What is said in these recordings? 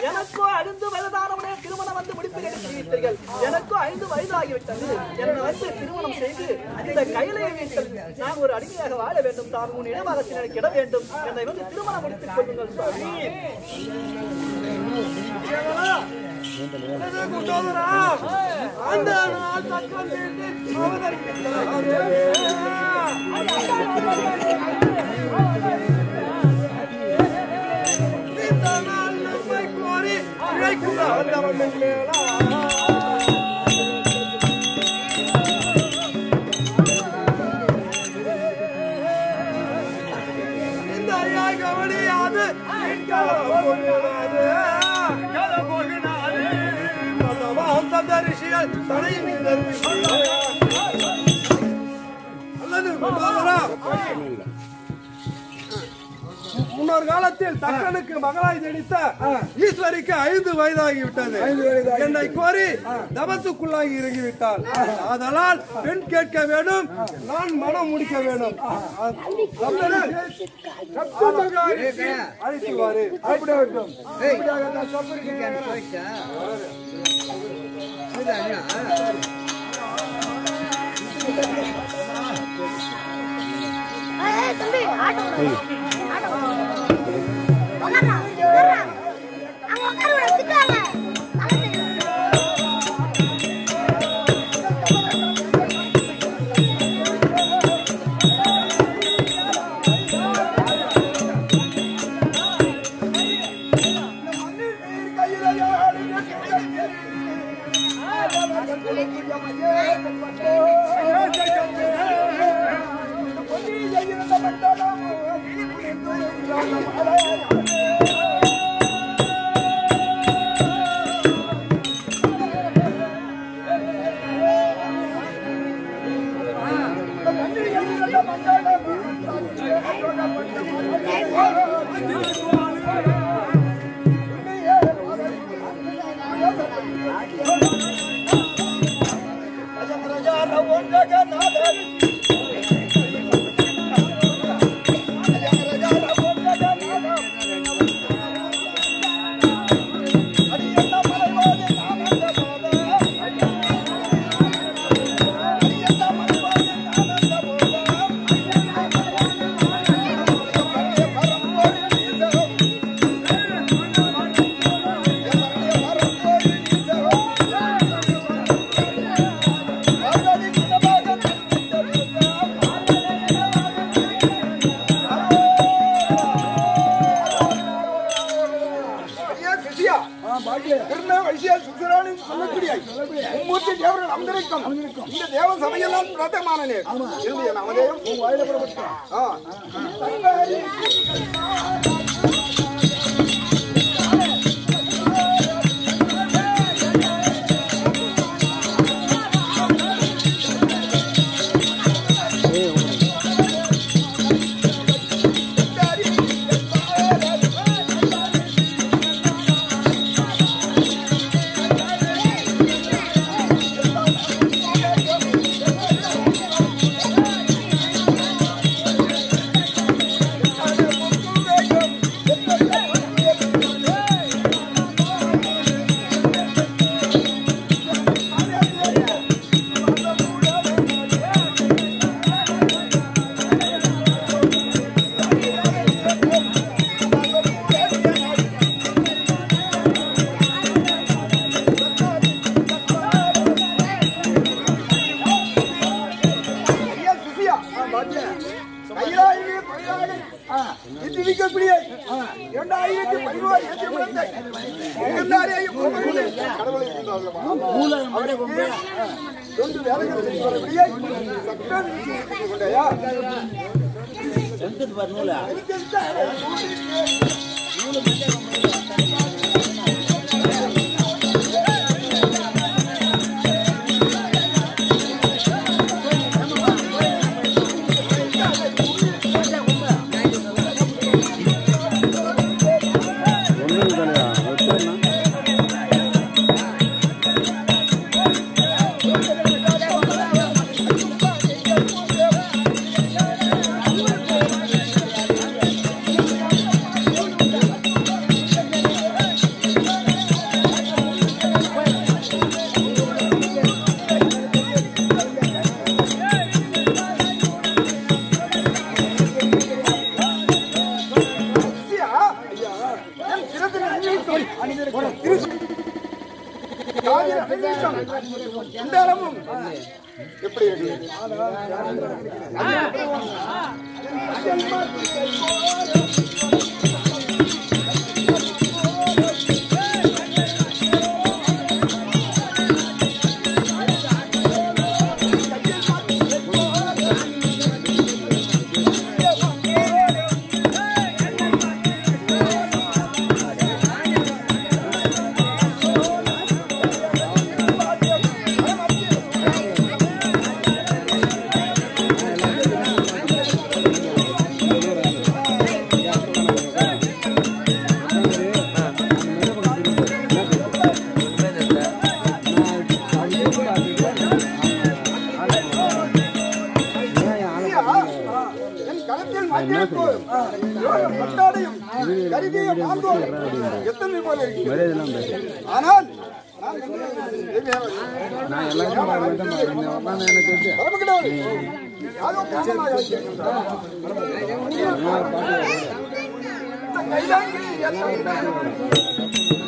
எனக்கோ ஐந்து வயதானவனே திருமணம் வந்து முடித்து கிடைக்கிறீர்கள் எனக்கோ ஐந்து வயதாகிவிட்டது என்னை வந்து திருமணம் செய்து இந்த கையிலே வீட்டில் நான் ஒரு அடிமையாக வாழ வேண்டும் சாமி உன் இடமாகத்தில் எனக்கு இட வேண்டும் என்னை வந்து திருமணம் முடித்துக் கொள்ளுங்கள் சுவாமி அந்த நாள் தக்கம் தீர்த்து அவதரிக்கிறாரே. இந்த நாள் நம்மை கோரி இழைக்கும் ஆண்டவன் மேலா. இந்த ஐயா கவனியாது தரிசிகள் தலை அல்லது சகோதரா, முன்னொரு காலத்தில் தக்கனுக்கு மகளாய் ஜனித்த ஈஸ்வரிக்கு ஐந்து வயதாகிவிட்டது என்னை கோரி தபத்துக்குள்ளாகி இறங்கிவிட்டார் அதனால் பெண் கேட்க வேண்டும் நான் மனம் முடிக்க வேண்டும் அழைத்து வாரு அப்படி வேண்டும் ஏய் தம்பி ஆட்டோ ஆட்டோ உட்கார்றா உட்கார்றா அங்க உட்காரு திட்டாங்க ஐயா, சிசியா. திரும்ப வைசியா சுந்தராணி சொல்லக்கூடிய மும்மூர்த்தி தேவர்கள் அமர்ந்திருக்கும். இந்த தேவ சபையெல்லாம் பிரதமானனே. இருந்து என் அவதேயம் ஆ. ஐயா, சிசியா. கைலாயிலே பயிராடி இந்திரிக்கக்கூடிய இரண்டாயிரத்தி பதினோரு ஏற்றி பிறந்த இரண்டாயிரம் கோவிலிலே கடவுளை இருந்தவர்களா? அவருக்கு ரெண்டு வேலைகள் செய்து வரக்கூடிய சட்டம் செய்து கொண்டாயா? ஆ ஒரு திரு காவிரி அபிஷேகம் இந்த அளவும் எப்படி இருக்கு என் களத்தில் மாற்றிருக்கும் பட்டாடையும் கருதிய மாந்தோம் எத்தனை போல இருக்கு ஆனால் நான் பரமகிடாது யாரோ காரணமாக இருக்கின்றார். இந்த கைலாங்கி எல்லாம்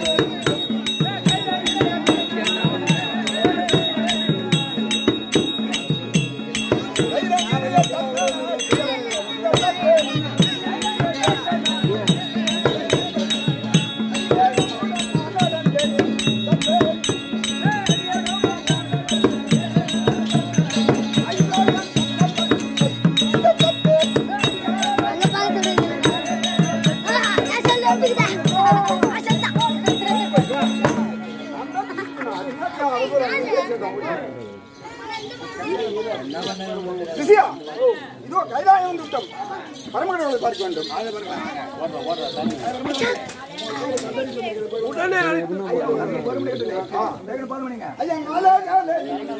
அங்க பார்த்துட்டு நான் சொல்ல ஒப்புக்கிட்டேன் ரிஷியா இதோ கைலாயம் திட்டம் பரமகிடங்களை பார்க்க வேண்டும் உடனே அழைத்து ஐயா காலே காலே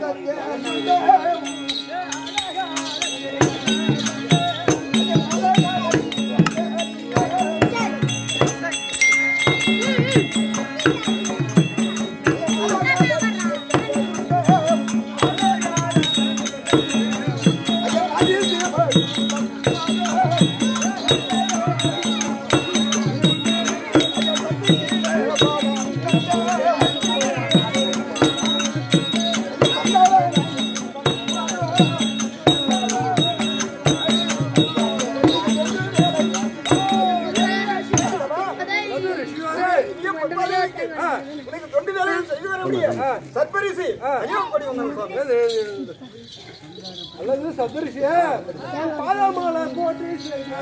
உனக்கு தொண்டு வேலையில் செய்து வர முடியும் சற்பரிசு ஐயோ கொடி வந்தாங்க சுவாமி அல்லது சதுரிசிய பாதமாலை போற்றி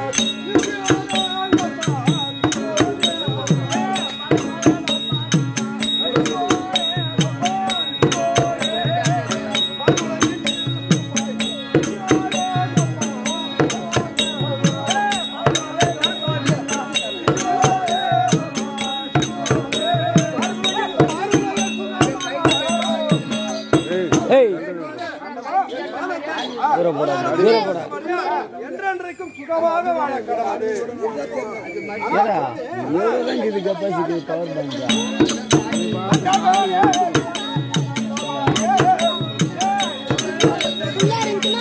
என்றென்றைக்கும் சுகமாக வாழ கடவுது இது கெப்பாசிட்டி பவர் பேங்க் ஃபுல்லா இருந்துச்சுன்னா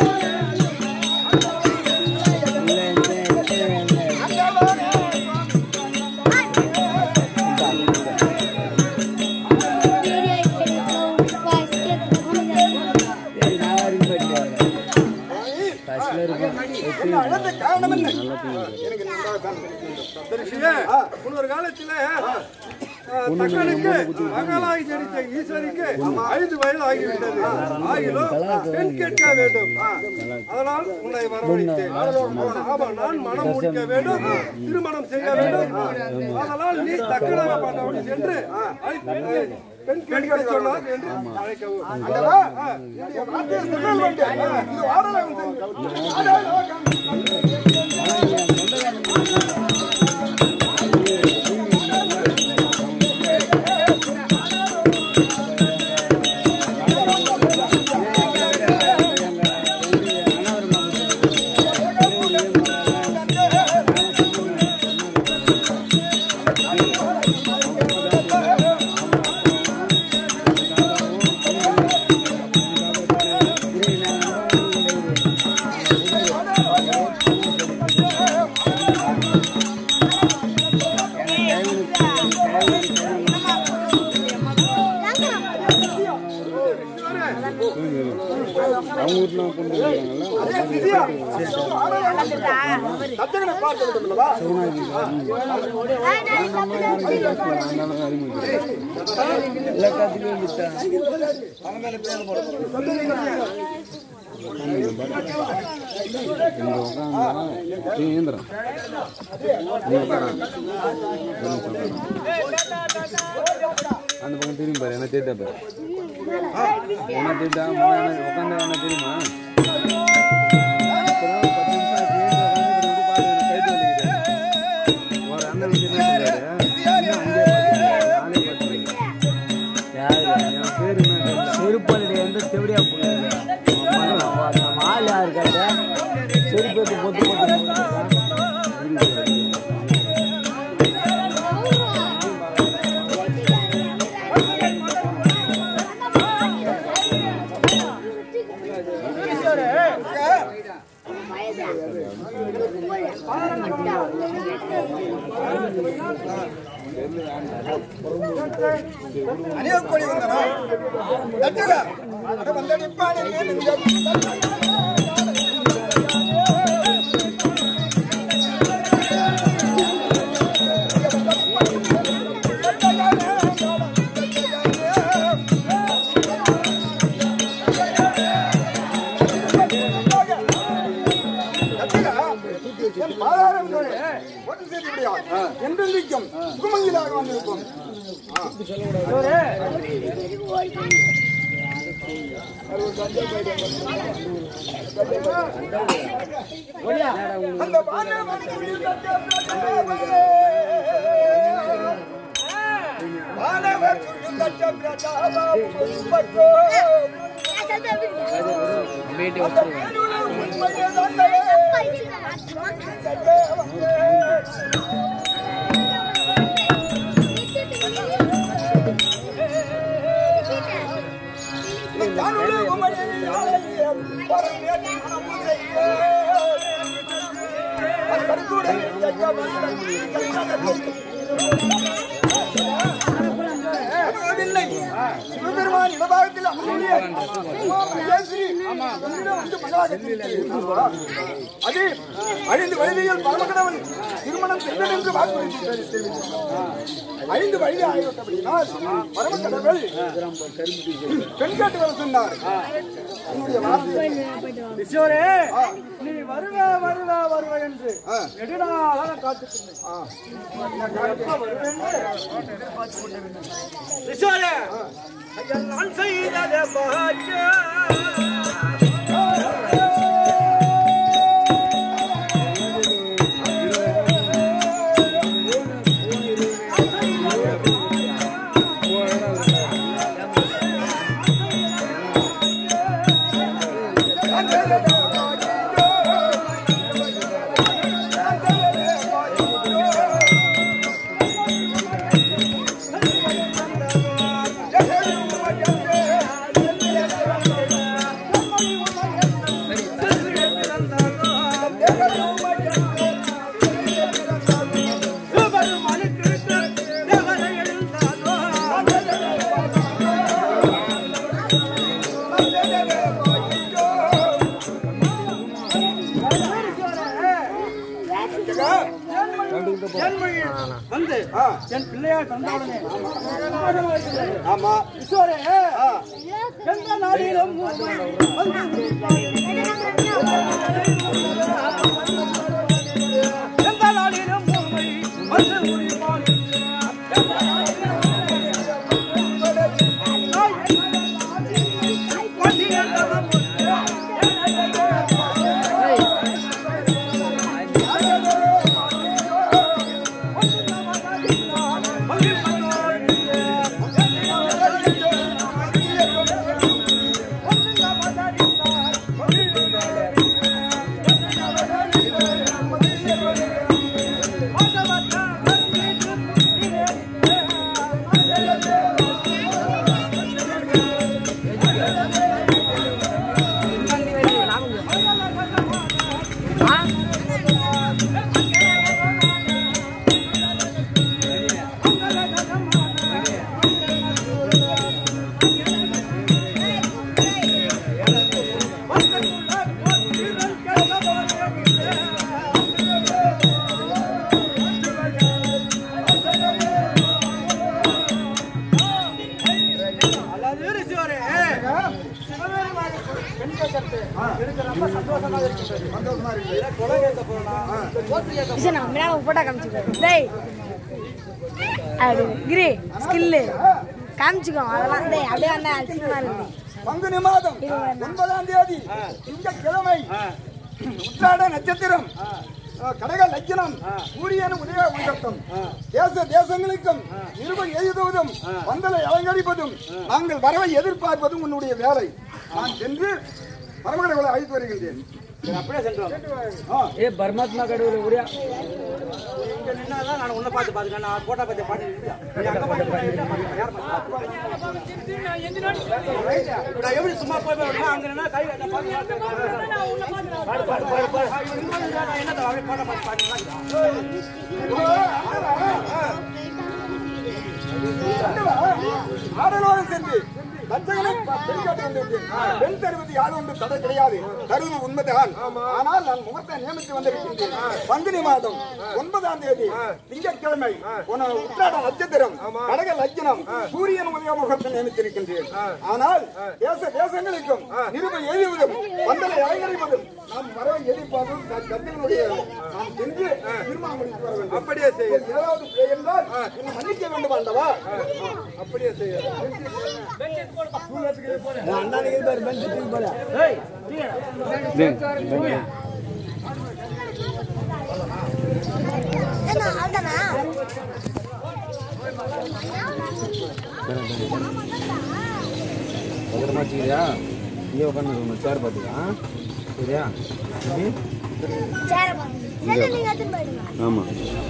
என்ன அழந்த காரணம் என்ன எனக்கு நன்றாக தான் தெரியும். சதுரிசிய முன்னொரு காலத்தில அஹ், தக்கனுக்கு மகளாகி ஜனித்த ஈஸ்வரிக்கு ஐந்து வயது ஆகிவிட்டது ஆகிலும் பெண் கேட்க வேண்டும் அதனால் உன்னை வரவழைத்தேன் ஆமா நான் மனம் முடிக்க வேண்டும் திருமணம் செய்ய வேண்டும் அதனால் நீ தக்கனாக பண்ணவன் சென்று அழைத்து, பெண் கேட்க சொன்னார் என்று அழைக்கவும் அல்லவா? என்னுடைய வார்த்தையை சொன்னால் வேண்டும். இது வாடலாம் Yeah. அவங்க வீட்டுல கொண்டு வந்துருக்காங்கல்ல அதே சிசியா கத்தகனை பார்க்க வேண்டும் அல்லவா அதனால அறிமுகம் எல்லா காத்துக்கும் விட்டேன் இங்க உட்காந்தா நீ ஏந்திரம் நீ உட்காரான் அந்த பக்கம் திரும்பி பாரு என்ன தேட்டா பாரு என்ன தேட்டா உட்காந்து என்ன தெரியுமா இப்பதான் பத்து நிமிஷம் ஆச்சு, ஏஞ்சி உட்காந்து இப்படி இப்படி பாரு, எனக்கு கழுத்து வலிக்குது. ஒரு அண்ணன் வந்து என்ன சொல்றாரு? இன்னும் அங்கேயே பாரு, நானே பார்த்துக்கிறேன். என் பேரு என்ன தெரியல. செருப்பள்ளி வந்து தெவடியா போடுது நம்ம ஆள் யாரு கேட்ட செருப்பு எடுத்து பொத்து பொத்து அநேக கோடி வந்தனா தட்டுக அட வந்த நிப்பானே என்றென்றைக்கும் சுகமங்களாக வந்திருக்கும் அந்த பானை மணியில் வானவர் சுழுந்த சந்திரதாபம் புஷ்பத்தோ. அந்த மேலுள்ள உண்மையை தந்தவே தானுள்ள உமையை ஆலய பரமேறி மனமு செய்ய. அது கருத்துடன் எங்க அதுவில்லை. சிவபெருமான் இடபாகத்தில் அமர்ந்திய மகேஸ்வரி என்னிடம் வந்து மகளாக அது ஐந்து வயதில் பரமகடவன் திருமணம் செய்தல் என்று வாக்குறுதி தெரிவித்தார். ஐந்து வயது ஆகிவிட்டபடியினால் பரமகடவள் பெண் கேட்டு வர சொன்னார் என்னுடைய வார்த்தை கிஷோரே நீ வருவ வருவ வருவ என்று ஆ. நெடுநாளாக காத்துக்கிட்டேன் ஆ. கிஷோரே ஐயா, நான் செய்தத பாக்கியம். வந்து என் பிள்ளையா தந்தவுடனே ஆமா கிஷோரே எந்த நாடிலும் வந்து எந்த நாடிலும் உண்மை வந்து முடிப்பான் ஆ வைக்கிறது எனக்கு ரொம்ப சந்தோஷமா இருக்கிறது சந்தோஷமா இருக்கு இதை கொலை கேட்க போறோம் இந்த கோத்து கேட்க கிருஷ்ணா மேல போட்டா காமிச்சுக்கோ டேய் அப்படி கிரி ஸ்கில்லு காமிச்சுக்கோ அதெல்லாம் டேய் அப்படியே வந்தா அசிங்கமா இருக்கு பங்குனி மாதம் ஒன்பதாம் தேதி திங்கட்கிழமை உத்திராட நட்சத்திரம் அஹ், கடக லட்சணம் சூரியன் உதய உயர்த்தம் தேச தேசங்களுக்கும் இருவர் எழுதுவதும் பந்தலை அலங்கரிப்பதும் நாங்கள் வரவை எதிர்பார்ப்பதும் உன்னுடைய வேலை நான் சென்று பரமகடவுளை அழைத்து வருகின்றேன் ஏ பரமாத்மா கடவுள் ஒரே இங்க நின்னாதான் நான் உன்னை பார்த்து பாத்துக்கிறேன் நான் போட்டா பத்தி பாட்டு நிறுத்தியா. நீ அங்க போய் நின்னா என்ன பண்ணுவ? யார் பண்ணுவா? இப்ப நான் எப்படி சும்மா போய் போய் விடுமா? அங்க நின்னா கை கட்ட பாத்து பாத்து பாடு, பாடு, பாடு, பாடு. இவன் இங்க வந்து நான் என்னத்த அவன் போட்டா பாத்து பாட்டு ஆடலோடு சென்று தச்சகனை பெண்காட்டி வந்து விட்டேன். பெண் தருவது யாரும் ஒன்று தடை கிடையாது தருவது உண்மைதான் ஆனால் நான் முகத்தை நியமித்து வந்திருக்கின்றேன் பங்குனி மாதம் ஒன்பதாம் தேதி திங்கட்கிழமை உன உத்திராட நட்சத்திரம் கடக லட்சணம் சூரியன் உதய முகத்தை நியமித்திருக்கின்றேன் ஆனால் தேச தேசங்களுக்கும் நிருப எழுதுவதும் பந்தலை அலங்கரிப்பதும் நாம் வரவை எதிர்பார்ப்பதும் தச்சகனுடைய நாம் சென்று திருமாமணிக்கு வர வேண்டும் அப்படியே செய்ய ஏதாவது பிழை என்றால் என்னை மன்னிக்க வேண்டும் ஆண்டவா அப்படியே செய்ய அண்ணானுக்கு பேர் பெஞ்சத்துக்கு போல என்ன அவ்வளோதானா பத்திரமா வச்சுக்கிறியா இங்கே உட்காந்து சேர் பார்த்துக்கா சரியா எப்படி சேர பாருங்க சரி நீங்க எடுத்துட்டு போயிடுங்க ஆமாம்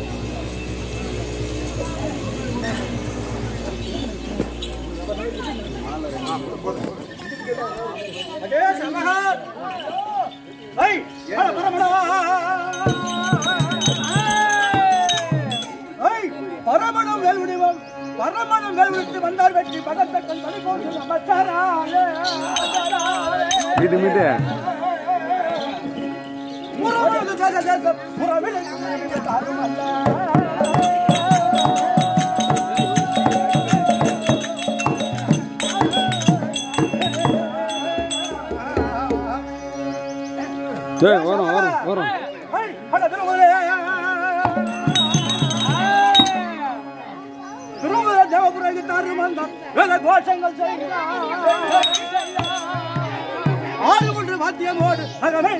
அடே சமகா ஐய் பர பரமடா ஐய் பரமணம் வேல்விடிவம் பரமணம் வேல்விட்டு வந்தார் வெற்றி பதத்தக்கன் தனி கோவில் அமைச்சராலே மீட்டு மீட்டு முறவது தேச தேசம் புறவிலை தாருமல்ல சரி வரும் வரும் வரும் ஐய் அட திருமலை திருமலை தேவபுரம் தாருமந்தம் வேலை கோஷங்கள் செய்கிறார் ஆறு ஒன்று வாத்தியமோடு அகமே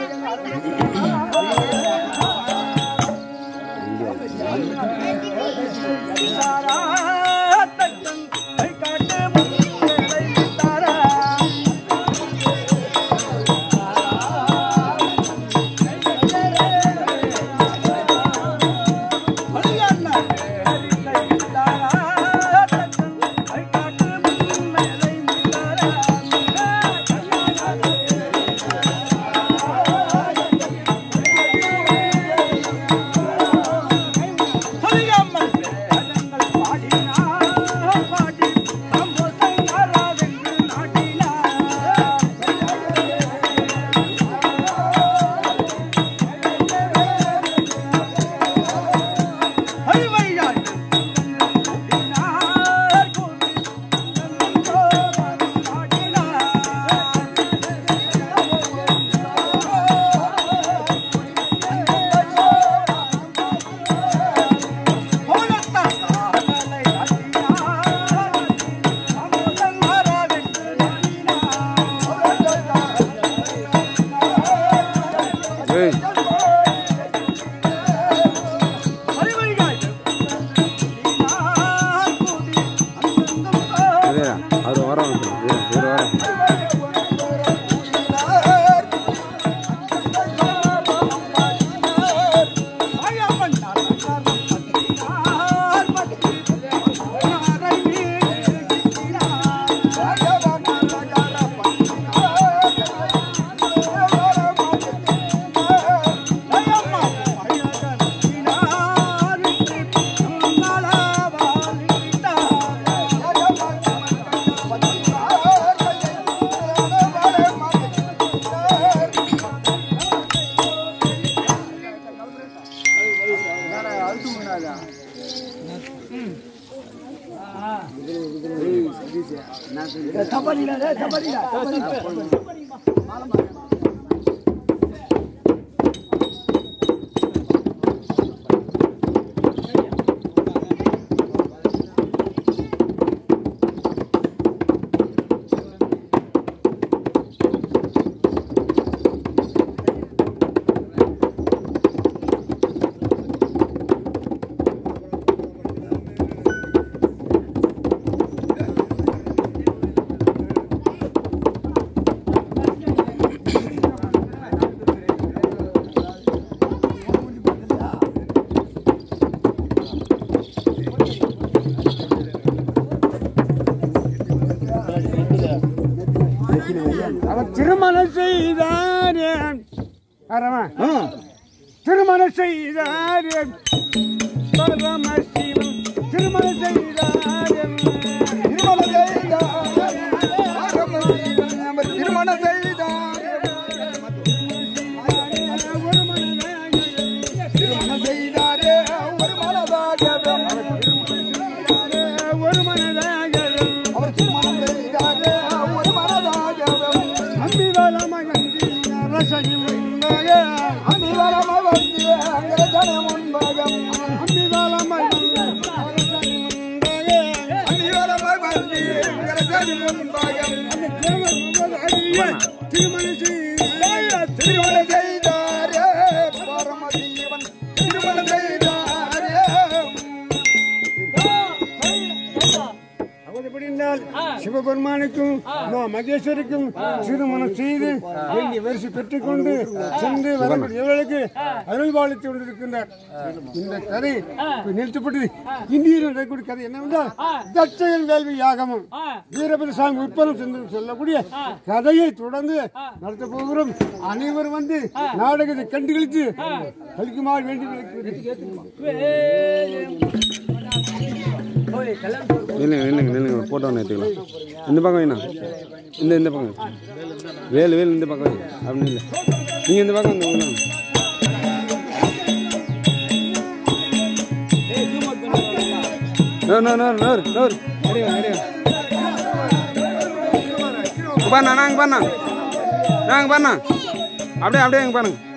ஏய் அதே அவர் வரோம் இவர் வரோம் ஐயா அவர் திருமணம் செய்தாரே அரவன் திருமணம் செய்தாரே பரமசிவன் திருமணம் செய்தாரே திருமணம் செய்தார் அவர் திருமணம் செய்தார் திருமணம் செய்தாரே ஒரு மனதாகவம் ஒரு மனதாக அவர் திருமணம் செய்தாரே ஒரு மனதாகவம் அம்பிவலம நந்தி ரசகிமய அமிவரம வந்து அங்கரஜன முன்பகம் அம்பிவலம அமிவரம வந்து அங்கரஜன முன்பகம் திருமணம் செய்தாரே திருமணம் செய்தாரே பரமசிவன் திருமணம் செய்தாரே அவதிப்படினால் சிவபெருமானுக்கும் மா மகேஸ்வரிக்கும் திருமணம் செய்து வேண்டிய வரிசை பெற்றுக்கொண்டு சென்று வரக்கூடியவர்களுக்கு அருள் பாலித்துக் கொண்டிருக்கின்றார் இந்த கதை இப்ப நிறுத்தப்பட்டது இந்தியில் நடக்கக்கூடிய கதை என்னவென்றால் தட்சகன் வேள்வி யாகமும் வீரபதி சாமி உற்பத்தம் சென்று சொல்லக்கூடிய கதையை தொடர்ந்து நடத்த போகிறோம் அனைவரும் வந்து நாடகத்தை கண்டுகளித்து கழிக்குமாறு வேண்டி நில்லுங்க நில்லுங்க நில்லுங்க போட்டோ ஒன்று எடுத்துக்கலாம் இந்த பக்கம் வேணா இந்த இந்த பக்கம் வேலு வேலு இந்த பக்கம் வை. அப்படி இல்லை நீங்கள் இந்த பக்கம் வந்து உள்ள வாங்க. நோர் நோர் நோர் நோர் நோர் அடிவா அடிவா பாருண்ணா நாங்கள் பாருண்ணா நாங்கள் பாருண்ணா அப்படியே அப்படியே எங்க பாருங்க